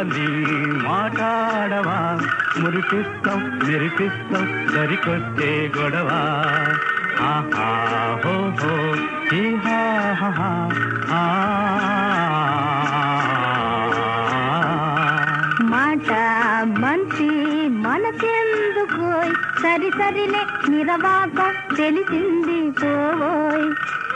డాలి మాట్లాడవా మురిపిస్తాం మెరిపిస్తాం సరికొచ్చే గొడవ ఆహా హో హో హీ హా హా హా, ఆ మాట మంచి మనకెందుకు సరి సరిలే నిరవాక తెలిసింది పోవోయ్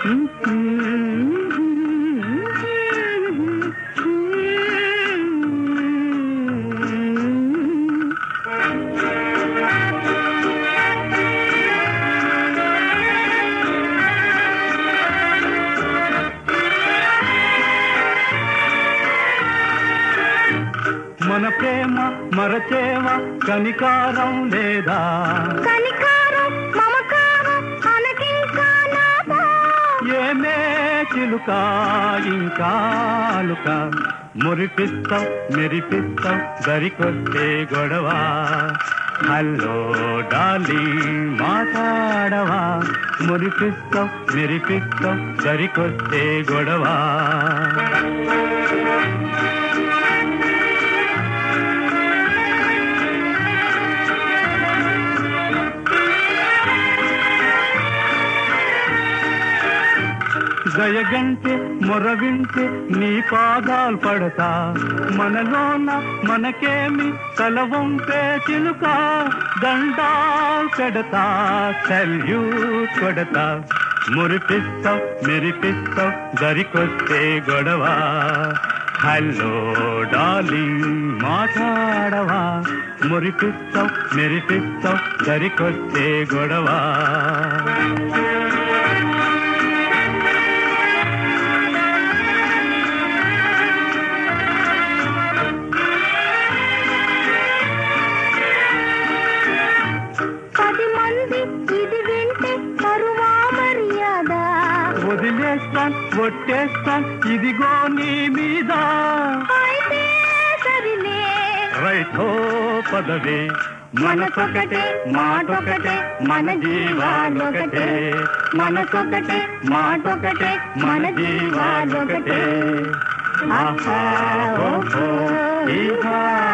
మన ప్రేమ మరచేవ కనికారం లేదా కనికారం మమకారం అనకింకా నాదా ఏమే చిలుక ఇంకాలుక మురిపిస్తాం మెరిపిస్తాం దరికొస్తే గొడవ హలో డాలి మాట్లాడవా మురిపిస్తాం మెరిపిస్తాం దరికొస్తే గొడవ దయగంటే మొరవింటే నీ పాదాలు పడతా మనలోన మనకేమి తల వంపే చిలుక దండాలు పెడతా సల్యూట్ కొడతా మురిపిస్తాం మెరిపిస్తాం దరికొస్తే గొడవ హలో డార్లింగ్ మాట్లాడవా మురిపిస్తాం మెరిపిస్తాం దరికొస్తే గొడవ పది మంది ఇది వింటే పరువా మర్యాద వదిలేస్తాన్ ఒట్టేస్తాన్ ఇదిగో నీ మీద అయితే సరిలే రైతో పదవే మనసొకటే మాటొకటే మన జీవాలొకటే మనసొకటే మాటొకటే మన జీవాలొకటే ఆహా ఓహో ఈహా